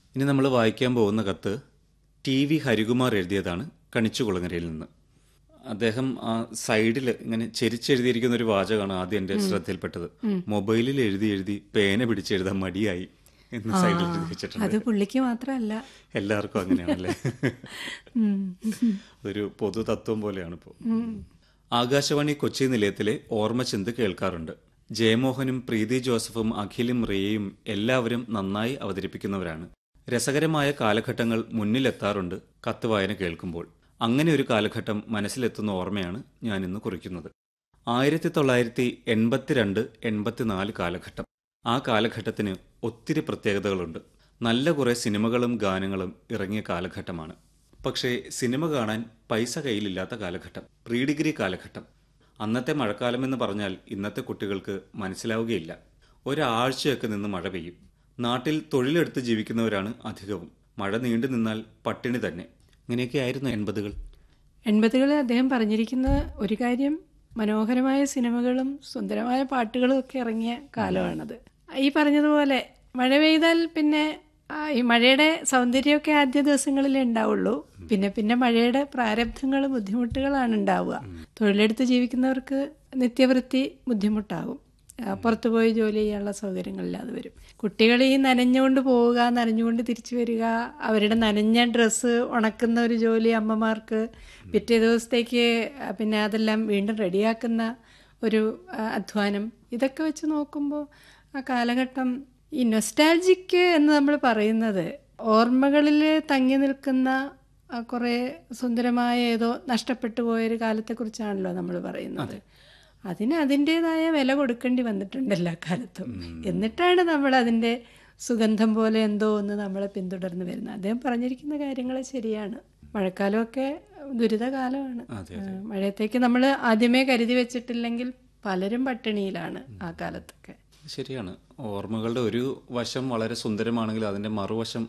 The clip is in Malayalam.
ഇനി നമ്മൾ വായിക്കാൻ പോകുന്ന കത്ത് ടി വി ഹരികുമാർ എഴുതിയതാണ് കണിച്ചുകുളങ്ങരയിൽ നിന്ന് അദ്ദേഹം ആ സൈഡിൽ ഇങ്ങനെ ചെരിച്ചെഴുതിയിരിക്കുന്ന ഒരു വാചകമാണ് ആദ്യം എൻ്റെ ശ്രദ്ധയിൽപ്പെട്ടത് മൊബൈലിൽ എഴുതി എഴുതി പേന പിടിച്ചെഴുതാൻ മടിയായി എന്ന് സൈഡിൽ എഴുതി വെച്ചിട്ടുണ്ട് അത് പുള്ളിക്ക് മാത്രമല്ല എല്ലാവർക്കും അങ്ങനെയാണല്ലേ ഉം. ഒരു പൊതു തത്വം പോലെയാണ് ഇപ്പോൾ ആകാശവാണി കൊച്ചി നിലയത്തിലെ ഓർമ്മചിന്ത് കേൾക്കാറുണ്ട് ജയമോഹനും പ്രീതി ജോസഫും അഖിലും റിയയും എല്ലാവരും നന്നായി അവതരിപ്പിക്കുന്നവരാണ് രസകരമായ കാലഘട്ടങ്ങൾ മുന്നിലെത്താറുണ്ട് കത്ത് വായന കേൾക്കുമ്പോൾ അങ്ങനെ ഒരു കാലഘട്ടം മനസ്സിലെത്തുന്ന ഓർമ്മയാണ് ഞാൻ ഇന്ന് കുറിക്കുന്നത് ആയിരത്തി തൊള്ളായിരത്തി എൺപത്തിരണ്ട് എൺപത്തിനാല് കാലഘട്ടം ആ കാലഘട്ടത്തിന് ഒത്തിരി പ്രത്യേകതകളുണ്ട് നല്ല കുറേ സിനിമകളും ഗാനങ്ങളും ഇറങ്ങിയ കാലഘട്ടമാണ് പക്ഷേ സിനിമ കാണാൻ പൈസ കയ്യിലില്ലാത്ത കാലഘട്ടം പ്രീ ഡിഗ്രി കാലഘട്ടം അന്നത്തെ മഴക്കാലമെന്ന് പറഞ്ഞാൽ ഇന്നത്തെ കുട്ടികൾക്ക് മനസ്സിലാവുകയില്ല ഒരാഴ്ചയൊക്കെ നിന്ന് മഴ പെയ്യും നാട്ടിൽ തൊഴിലെടുത്ത് ജീവിക്കുന്നവരാണ് അധികവും മഴ നീണ്ടു നിന്നാൽ പട്ടിണി തന്നെ ഇങ്ങനെയൊക്കെയായിരുന്നു എൺപതുകൾ എൺപതുകളിൽ അദ്ദേഹം പറഞ്ഞിരിക്കുന്ന ഒരു കാര്യം മനോഹരമായ സിനിമകളും സുന്ദരമായ പാട്ടുകളും ഒക്കെ ഇറങ്ങിയ കാലമാണത് ഈ പറഞ്ഞതുപോലെ മഴ പെയ്താൽ പിന്നെ ആ, ഈ മഴയുടെ സൗന്ദര്യമൊക്കെ ആദ്യ ദിവസങ്ങളിലേ ഉണ്ടാവുള്ളൂ പിന്നെ പിന്നെ മഴയുടെ പ്രാരബ്ധങ്ങൾ ബുദ്ധിമുട്ടുകളാണ് ഉണ്ടാവുക തൊഴിലെടുത്ത് ജീവിക്കുന്നവർക്ക് നിത്യവൃത്തി ബുദ്ധിമുട്ടാകും ആ, പുറത്തു പോയി ജോലി ചെയ്യാനുള്ള സൗകര്യങ്ങളില്ലാതെ വരും കുട്ടികൾ ഈ നനഞ്ഞുകൊണ്ട് പോവുക നനഞ്ഞുകൊണ്ട് തിരിച്ചു വരിക അവരുടെ നനഞ്ഞ ഡ്രസ്സ് ഉണക്കുന്ന ഒരു ജോലി അമ്മമാർക്ക് പിറ്റേ ദിവസത്തേക്ക് ആ, പിന്നെ അതെല്ലാം വീണ്ടും റെഡിയാക്കുന്ന ഒരു ആ, അധ്വാനം ഇതൊക്കെ വെച്ച് നോക്കുമ്പോൾ ആ കാലഘട്ടം ഈ നൊസ്റ്റാൾജിക്ക് എന്ന് നമ്മൾ പറയുന്നത് ഓർമ്മകളിൽ തങ്ങി നിൽക്കുന്ന ആ, കുറേ സുന്ദരമായ ഏതോ നഷ്ടപ്പെട്ടു പോയൊരു കാലത്തെക്കുറിച്ചാണല്ലോ നമ്മൾ പറയുന്നത് അതിന് അതിൻ്റെതായ വില കൊടുക്കേണ്ടി വന്നിട്ടുണ്ട് എല്ലാ കാലത്തും എന്നിട്ടാണ് നമ്മൾ അതിൻ്റെ സുഗന്ധം പോലെ എന്തോ ഒന്ന് നമ്മളെ പിന്തുടർന്ന് വരുന്നത് അദ്ദേഹം പറഞ്ഞിരിക്കുന്ന കാര്യങ്ങൾ ശരിയാണ് മഴക്കാലമൊക്കെ ദുരിതകാലമാണ് അതെ, ആ, മഴയത്തേക്ക് നമ്മൾ ആദ്യമേ കരുതി വെച്ചിട്ടില്ലെങ്കിൽ പലരും പട്ടിണിയിലാണ് ആ കാലത്തൊക്കെ ശരിയാണ് ഓർമ്മകളുടെ ഒരു വശം വളരെ സുന്ദരമാണെങ്കിൽ അതിന്റെ മറുവശം